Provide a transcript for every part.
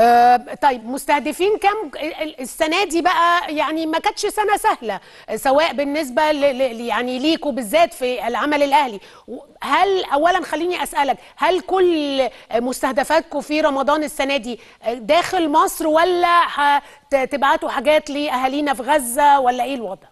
آه، طيب مستهدفين كم السنه دي بقى يعني ما كانتش سنه سهله سواء بالنسبه ل ل- يعني ليكوا بالذات في العمل الاهلي هل اولا خليني اسالك هل كل مستهدفاتكم في رمضان السنه دي داخل مصر ولا هتبعتوا حاجات لاهالينا في غزه ولا ايه الوضع؟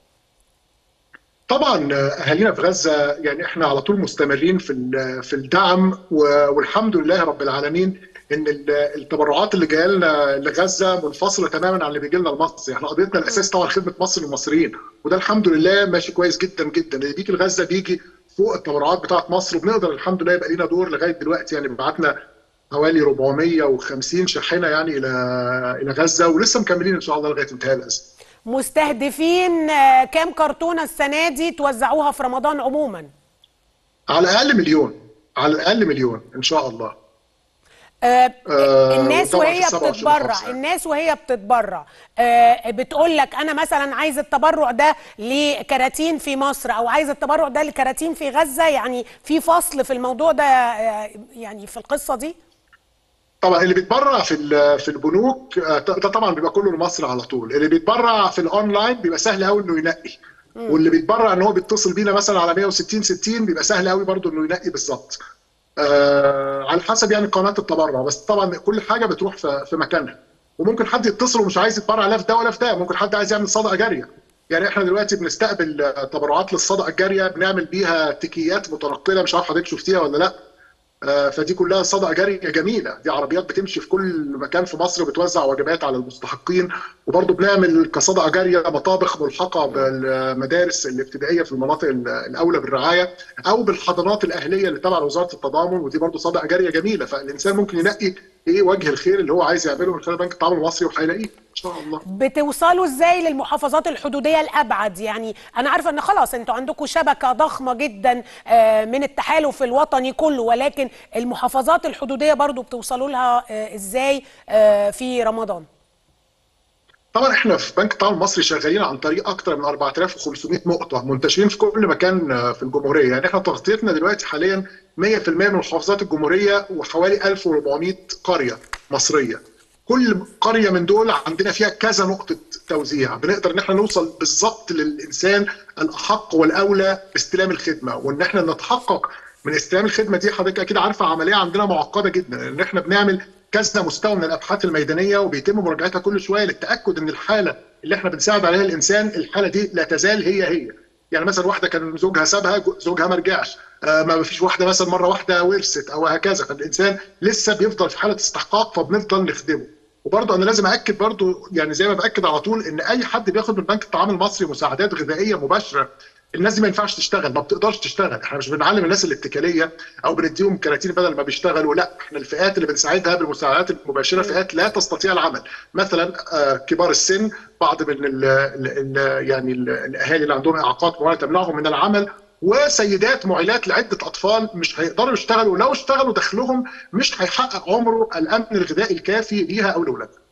طبعا اهالينا في غزه يعني احنا على طول مستمرين في ال- في الدعم و- والحمد لله رب العالمين ان ال- التبرعات اللي جايه لنا لغزه منفصله تماما عن اللي بيجي لنا لمصر، احنا قضيتنا الاساس طبعا خدمه مصر للمصريين وده الحمد لله ماشي كويس جدا جدا اللي بيجي لغزه بيجي فوق التبرعات بتاعت مصر وبنقدر الحمد لله يبقى لينا دور لغايه دلوقتي يعني بعتنا حوالي 450 شاحنه يعني الى الى غزه ولسه مكملين ان شاء الله لغايه انتهاء الازمه. مستهدفين آه، كام كرتونه السنه دي توزعوها في رمضان عموما؟ على الاقل مليون على الاقل مليون ان شاء الله. آه، آه، الناس وطبعاً وهي في 27 بتتبرع محافظة. الناس وهي بتتبرع آه، بتقول لك انا مثلا عايز التبرع ده لكراتين في مصر او عايز التبرع ده لكراتين في غزه يعني في فصل في الموضوع ده آه، يعني في القصه دي طبعا اللي بيتبرع في ال- في البنوك آه، ده طبعا بيبقى كله لمصر على طول اللي بيتبرع في الاونلاين بيبقى سهل قوي انه ينقي واللي بيتبرع ان هو بيتصل بينا مثلا على 160 60 بيبقى سهل قوي برضه انه ينقي بالظبط آه على حسب يعني قناه التبرع بس طبعا كل حاجه بتروح في في مكانها وممكن حد يتصل ومش عايز يتبرع لا في ده ولا في ده ممكن حد عايز يعمل صدقه جاريه يعني احنا دلوقتي بنستقبل آه، تبرعات للصدقه الجاريه بنعمل بيها تكيات متنقله مش عارف حضرتك شفتيها ولا لا آه، فدي كلها صدقه جاريه جميله دي عربيات بتمشي في كل مكان في مصر بتوزع وجبات على المستحقين وبرضه بنعمل كصدقه جاريه مطابخ ملحقه بالمدارس الابتدائيه في المناطق ال- الاولى بالرعايه او بالحضانات الاهليه اللي تبع وزاره التضامن ودي برضه صدقه جاريه جميله فالانسان ممكن ينقي ايه وجه الخير اللي هو عايز يعمله من خلال بنك التعاون المصري وهيلاقيه ان شاء الله بتوصلوا ازاي للمحافظات الحدوديه الابعد يعني انا عارفه ان خلاص انتوا عندكم شبكه ضخمه جدا آه، من التحالف الوطني كله ولكن المحافظات الحدوديه برضو بتوصلوا لها آه، ازاي آه، في رمضان طبعا احنا في بنك التعاون المصري شغالين عن طريق اكثر من 4500 نقطه منتشرين في كل مكان آه، في الجمهوريه يعني احنا تغطيتنا دلوقتي حاليا 100% من محافظات الجمهوريه وحوالي 1400 قريه مصريه كل قريه من دول عندنا فيها كذا نقطه توزيع بنقدر ان احنا نوصل بالظبط للانسان الاحق والاولى باستلام الخدمه وان احنا نتحقق من استلام الخدمه دي حضرتك اكيد عارفه عمليه عندنا معقده جدا لان احنا بنعمل كذا مستوى من الابحاث الميدانيه وبيتم مراجعتها كل شويه للتاكد ان الحاله اللي احنا بنساعد عليها الانسان الحاله دي لا تزال هي هي يعني مثلا واحده كان زوجها سابها زوجها ما رجعش آه ما فيش واحده مثلا مره واحده ورثت او هكذا فالانسان لسه بيفضل في حاله استحقاق فبنفضل نخدمه وبرضه انا لازم اكد برضه يعني زي ما باكد على طول ان اي حد بياخد من بنك الطعام المصري مساعدات غذائيه مباشره الناس دي ما ينفعش تشتغل ما بتقدرش تشتغل احنا مش بنعلم الناس الاتكاليه او بنديهم كراتين بدل ما بيشتغلوا لا احنا الفئات اللي بنساعدها بالمساعدات المباشره فئات لا تستطيع العمل مثلا آه، كبار السن بعض من ال ال ال يعني ال الاهالي اللي عندهم اعاقات معينه تمنعهم من العمل وسيدات معيلات لعده اطفال مش هيقدروا يشتغلوا لو اشتغلوا دخلهم مش هيحقق عمره الامن الغذائي الكافي ليها او لاولادها